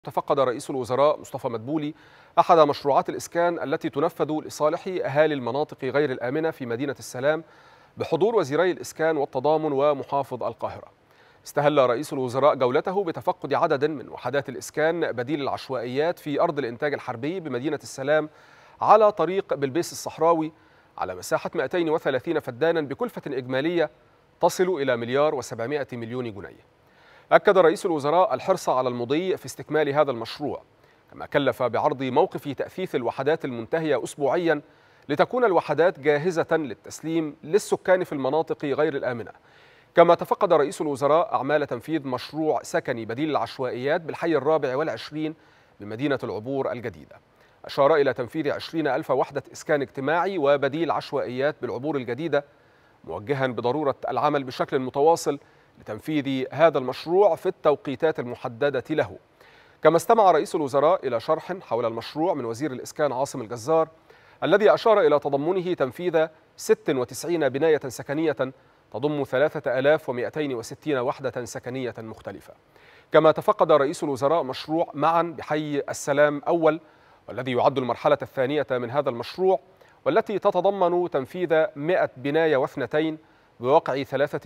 تفقد رئيس الوزراء مصطفى مدبولي أحد مشروعات الإسكان التي تنفذ لصالح أهالي المناطق غير الآمنة في مدينة السلام بحضور وزيري الإسكان والتضامن ومحافظ القاهرة استهل رئيس الوزراء جولته بتفقد عدد من وحدات الإسكان بديل العشوائيات في أرض الإنتاج الحربي بمدينة السلام على طريق بلبيس الصحراوي على مساحة 230 فدانا بكلفة إجمالية تصل إلى مليار و700 مليون جنيه أكد رئيس الوزراء الحرص على المضي في استكمال هذا المشروع كما كلف بعرض موقف تأثيث الوحدات المنتهية أسبوعيا لتكون الوحدات جاهزة للتسليم للسكان في المناطق غير الآمنة كما تفقد رئيس الوزراء أعمال تنفيذ مشروع سكني بديل العشوائيات بالحي الرابع والعشرين بمدينة العبور الجديدة أشار إلى تنفيذ عشرين ألف وحدة إسكان اجتماعي وبديل عشوائيات بالعبور الجديدة موجها بضرورة العمل بشكل متواصل لتنفيذ هذا المشروع في التوقيتات المحددة له كما استمع رئيس الوزراء إلى شرح حول المشروع من وزير الإسكان عاصم الجزار الذي أشار إلى تضمنه تنفيذ 96 بناية سكنية تضم 3260 وحدة سكنية مختلفة كما تفقد رئيس الوزراء مشروع معا بحي السلام أول والذي يعد المرحلة الثانية من هذا المشروع والتي تتضمن تنفيذ 100 بناية واثنتين بوقع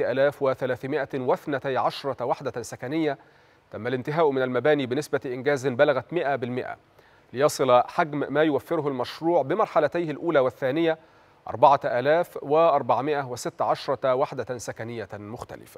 3312 وحدة سكنية تم الانتهاء من المباني بنسبة إنجاز بلغت 100% ليصل حجم ما يوفره المشروع بمرحلتيه الأولى والثانية 4416 وحدة سكنية مختلفة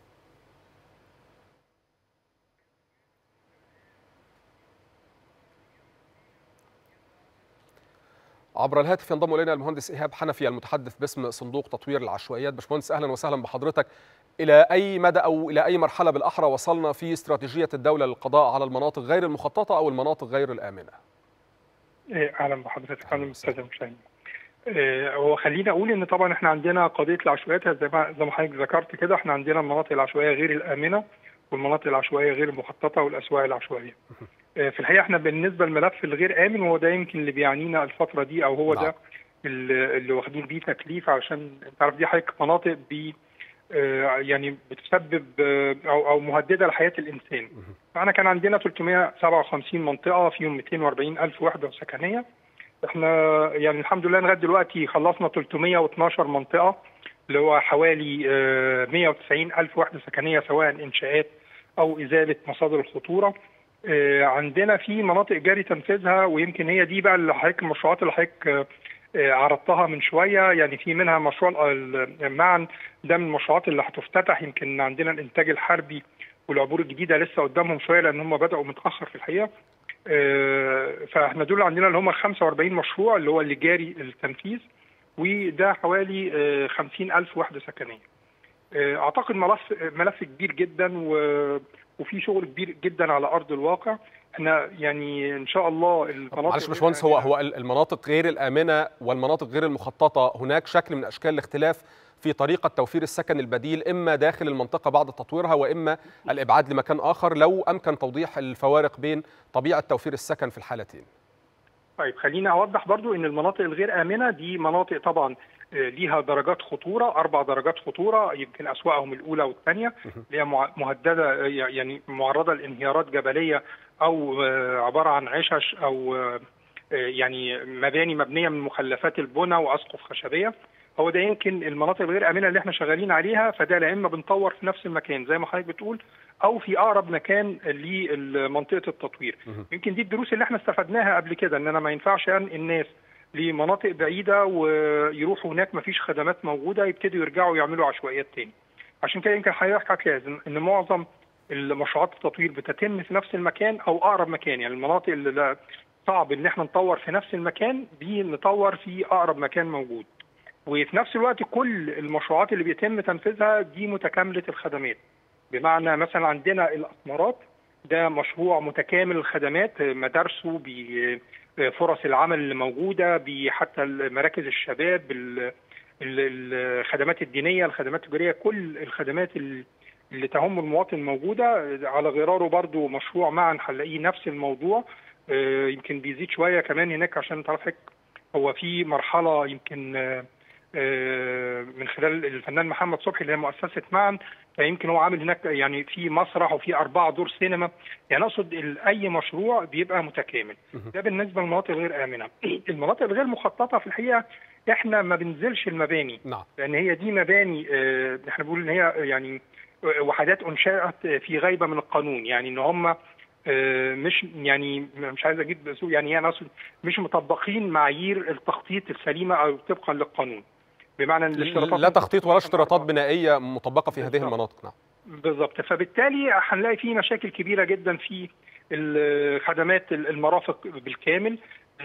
عبر الهاتف ينضم الينا المهندس ايهاب حنفي المتحدث باسم صندوق تطوير العشوائيات باشمهندس اهلا وسهلا بحضرتك الى اي مدى او الى اي مرحله بالاحرى وصلنا في استراتيجيه الدوله للقضاء على المناطق غير المخططه او المناطق غير الامنه اهلا بحضرتك اهلا استاذ مشاهد هو خليني اقول ان طبعا احنا عندنا قضيه العشوائيات زي ما زي ما حضرتك ذكرت كده احنا عندنا المناطق العشوائيه غير الامنه والمناطق العشوائيه غير المخططه والاسواق العشوائيه. في الحقيقه احنا بالنسبه للملف الغير امن وهو ده يمكن اللي بيعنينا الفتره دي او هو نعم. ده اللي واخدين بيه تكليف عشان انت عارف دي حضرتك مناطق بي يعني بتسبب او او مهدده لحياه الانسان. فاحنا كان عندنا 357 منطقه فيهم 240 الف وحده سكنيه. احنا يعني الحمد لله لغايه دلوقتي خلصنا 312 منطقه اللي هو حوالي 190 الف وحده سكنيه سواء انشاءات او ازاله مصادر الخطوره. عندنا في مناطق جاري تنفيذها ويمكن هي دي بقى اللي حضرتك المشروعات اللي حضرتك عرضتها من شويه يعني في منها مشروع معا ده من المشروعات اللي هتفتتح يمكن عندنا الانتاج الحربي والعبور الجديده لسه قدامهم شويه لان هم بداوا متاخر في الحقيقه فاحنا دول عندنا اللي هم 45 مشروع اللي هو اللي جاري التنفيذ وده حوالي 50 ألف وحده سكنيه اعتقد ملف ملف كبير جدا و وفي شغل كبير جدا على ارض الواقع احنا يعني ان شاء الله المناطق معلش باشمهندس هو هو المناطق غير الامنه والمناطق غير المخططه هناك شكل من اشكال الاختلاف في طريقه توفير السكن البديل اما داخل المنطقه بعد تطويرها واما الابعاد لمكان اخر لو امكن توضيح الفوارق بين طبيعه توفير السكن في الحالتين طيب خليني اوضح برضو ان المناطق الغير امنه دي مناطق طبعا ليها درجات خطوره اربع درجات خطوره يمكن اسواقهم الاولى والثانيه اللي هي مهدده يعني معرضه لانهيارات جبليه او عباره عن عشش او يعني مباني مبنيه من مخلفات البنى واسقف خشبيه هو ده يمكن المناطق الغير امنه اللي احنا شغالين عليها فده لا اما بنطور في نفس المكان زي ما حضرتك بتقول او في اقرب مكان لمنطقه التطوير يمكن دي الدروس اللي احنا استفدناها قبل كده ان انا ما ينفعش الناس لمناطق بعيده ويروحوا هناك ما فيش خدمات موجوده يبتدوا يرجعوا يعملوا عشوائيات تاني عشان كده يمكن حضرتك لازم ان معظم المشروعات التطوير بتتم في نفس المكان او اقرب مكان يعني المناطق اللي صعب ان احنا نطور في نفس المكان دي نطور في اقرب مكان موجود وفي نفس الوقت كل المشروعات اللي بيتم تنفيذها دي متكامله الخدمات بمعنى مثلا عندنا الاسمرات ده مشروع متكامل الخدمات مدارسه بفرص العمل اللي موجوده بحتى مراكز الشباب الخدمات الدينيه الخدمات التجاريه كل الخدمات اللي تهم المواطن موجوده على غراره برضو مشروع معا هنلاقيه نفس الموضوع يمكن بيزيد شويه كمان هناك عشان تعرف هو في مرحله يمكن من خلال الفنان محمد صبحي اللي هي مؤسسه معا فيمكن هو عامل هناك يعني في مسرح وفي اربعه دور سينما يعني اقصد ال- اي مشروع بيبقى متكامل مهم. ده بالنسبه للمناطق الغير امنه المناطق الغير مخططه في الحقيقه احنا ما بننزلش المباني نعم لان هي دي مباني آه، احنا بنقول ان هي يعني آه، وحدات انشات في غيبه من القانون يعني ان هم آه، مش يعني مش عايز اجيب سوء يعني انا اقصد مش مطبقين معايير التخطيط السليمه او طبقا للقانون بمعنى ان الاشتراطات لا تخطيط ولا اشتراطات بنائيه مطبقه في هذه بالضبط. المناطق نعم بالظبط فبالتالي هنلاقي في مشاكل كبيره جدا في الخدمات المرافق بالكامل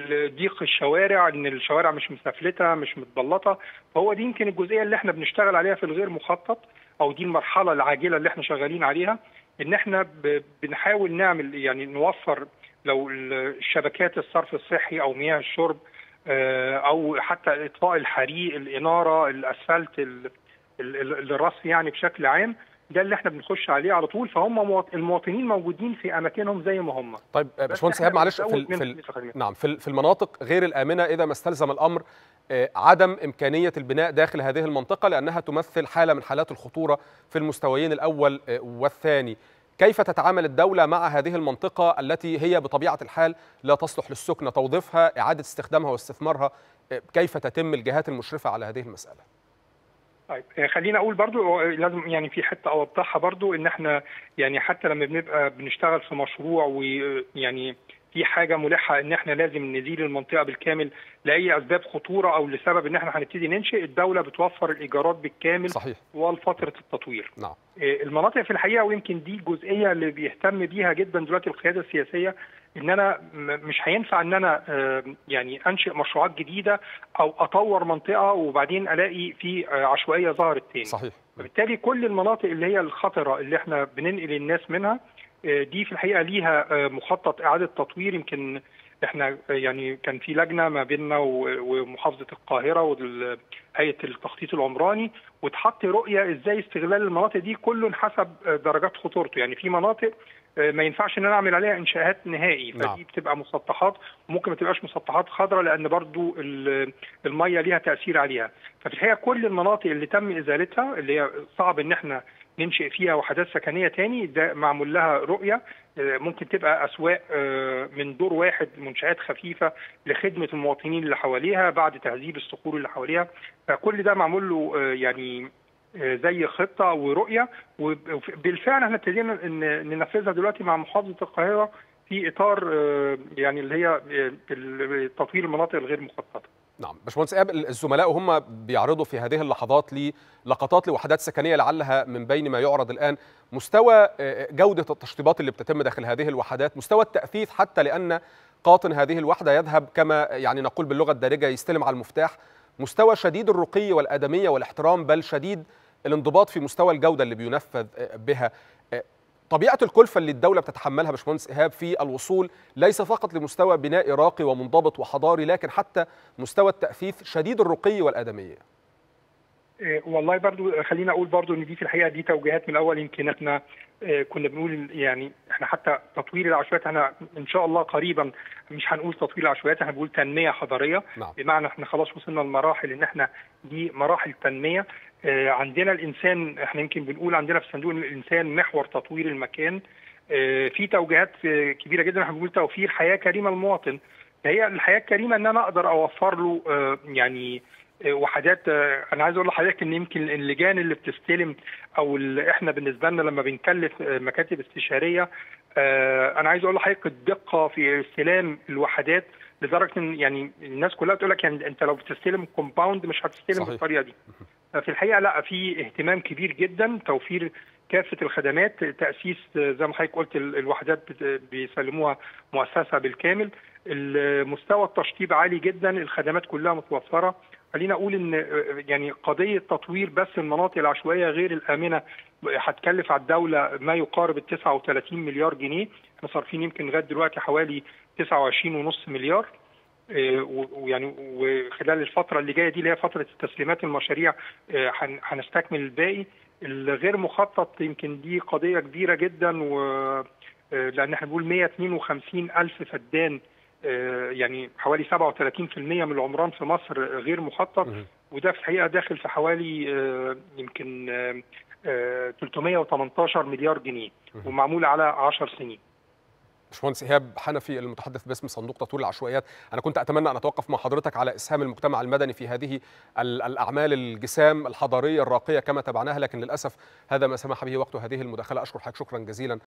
ضيق الشوارع ان الشوارع مش مسفلته مش متبلطه فهو دي يمكن الجزئيه اللي احنا بنشتغل عليها في الغير مخطط او دي المرحله العاجله اللي احنا شغالين عليها ان احنا ب- بنحاول نعمل يعني نوفر لو الشبكات الصرف الصحي او مياه الشرب آه، او حتى اطفاء الحريق الاناره الاسفلت ال- ال- ال- الرصف يعني بشكل عام ده اللي احنا بنخش عليه على طول فهم مواط- المواطنين موجودين في اماكنهم زي ما هم طيب آه، بس باشمهندس إحنا ايهاب معلش في بنزود ال- من في ال- نسبة الخدمات. نعم في ال- في المناطق غير الآمنة إذا ما استلزم الأمر آه، عدم إمكانية البناء داخل هذه المنطقة لأنها تمثل حالة من حالات الخطورة في المستويين الأول آه، والثاني كيف تتعامل الدولة مع هذه المنطقة التي هي بطبيعة الحال لا تصلح للسكن توظيفها إعادة استخدامها واستثمارها آه، كيف تتم الجهات المشرفة على هذه المسألة طيب آه، خليني اقول برضو آه، لازم يعني في حته اوضحها برضو ان احنا يعني حتى لما بنبقى بنشتغل في مشروع ويعني في حاجه ملحه ان احنا لازم نزيل المنطقه بالكامل لاي اسباب خطوره او لسبب ان احنا هنبتدي ننشئ الدوله بتوفر الايجارات بالكامل صحيح طوال فتره التطوير. نعم آه، المناطق في الحقيقه ويمكن دي الجزئيه اللي بيهتم بيها جدا دلوقتي القياده السياسيه ان انا م- مش هينفع ان انا آه، يعني انشئ مشروعات جديده او اطور منطقه وبعدين الاقي في آه، عشوائيه ظهرت تاني. صحيح فبالتالي كل المناطق اللي هي الخطره اللي احنا بننقل الناس منها آه، دي في الحقيقه ليها آه، مخطط اعاده تطوير يمكن احنا آه، يعني كان في لجنه ما بيننا و- ومحافظه القاهره وهيئه التخطيط العمراني وتحط رؤيه ازاي استغلال المناطق دي كله حسب آه، درجات خطورته يعني في مناطق آه، ما ينفعش ان انا اعمل عليها انشاءات نهائي نعم. فدي بتبقى مسطحات وممكن ما تبقاش مسطحات خضراء لان برضو ال- الميه ليها تاثير عليها ففي الحقيقه كل المناطق اللي تم ازالتها اللي هي صعب ان احنا ننشئ فيها وحدات سكنيه تاني ده معمول لها رؤيه آه، ممكن تبقى اسواق آه، من دور واحد منشات خفيفه لخدمه المواطنين اللي حواليها بعد تهذيب الصخور اللي حواليها فكل ده معمول له آه، يعني آه، زي خطه ورؤيه وبالفعل احنا ابتدينا ن- ننفذها دلوقتي مع محافظه القاهره في اطار آه، يعني اللي هي آه، تطوير المناطق الغير مخططه نعم باشمهندس ايهاب الزملاء هم بيعرضوا في هذه اللحظات لقطات لوحدات سكنيه لعلها من بين ما يعرض الان مستوى آه، جوده التشطيبات اللي بتتم داخل هذه الوحدات مستوى التاثيث حتى لان قاطن هذه الوحده يذهب كما يعني نقول باللغه الدارجه يستلم على المفتاح مستوى شديد الرقي والادميه والاحترام بل شديد الانضباط في مستوى الجوده اللي بينفذ آه، بها آه، طبيعه الكلفه اللي الدوله بتتحملها باشمهندس ايهاب في الوصول ليس فقط لمستوى بنائي راقي ومنضبط وحضاري لكن حتى مستوى التاثيث شديد الرقي والادميه إيه، والله برضو خلينا اقول برضو ان دي في الحقيقه دي توجيهات من الاول يمكن احنا إيه، كنا بنقول يعني احنا حتى تطوير العشوائيات احنا ان شاء الله قريبا مش هنقول تطوير العشوائيات احنا بنقول تنميه حضاريه نعم بمعنى احنا خلاص وصلنا لمراحل ان احنا دي مراحل تنميه آه، عندنا الانسان احنا يمكن بنقول عندنا في صندوق الانسان محور تطوير المكان آه، في توجيهات آه، كبيره جدا احنا بنقول توفير حياه كريمه للمواطن هي الحياه الكريمه ان انا اقدر اوفر له آه، يعني آه، وحدات آه، انا عايز اقول لحضرتك ان يمكن اللجان اللي بتستلم او اللي احنا بالنسبه لنا لما بنكلف آه، مكاتب استشاريه آه، انا عايز اقول لحضرتك الدقه في استلام الوحدات لدرجه ان يعني الناس كلها بتقول لك يعني انت لو بتستلم كومباوند مش هتستلم صحيح. بالطريقه دي في الحقيقه لا في اهتمام كبير جدا توفير كافه الخدمات تاسيس زي ما حضرتك قلت ال- الوحدات بت- بيسلموها مؤسسه بالكامل مستوى التشطيب عالي جدا الخدمات كلها متوفره خلينا اقول ان يعني قضيه تطوير بس المناطق العشوائيه غير الامنه هتكلف على الدوله ما يقارب ال 39 مليار جنيه احنا صارفين يمكن لغايه دلوقتي حوالي 29.5 مليار آه، و- ويعني وخلال الفتره اللي جايه دي اللي هي فتره تسليمات المشاريع آه، هن- هنستكمل الباقي الغير مخطط يمكن دي قضيه كبيره جدا و آه، لان احنا بنقول 152 الف فدان آه، يعني حوالي 37% من العمران في مصر غير مخطط مهم. وده في الحقيقه داخل في حوالي آه، يمكن آه، آه، 318 مليار جنيه ومعموله على 10 سنين باشمهندس ايهاب حنفي المتحدث باسم صندوق تطوير العشوائيات انا كنت اتمنى ان اتوقف مع حضرتك على اسهام المجتمع المدني في هذه ال- الاعمال الجسام الحضاريه الراقيه كما تبعناها لكن للاسف هذا ما سمح به وقت هذه المداخله اشكر حضرتك شكرا جزيلا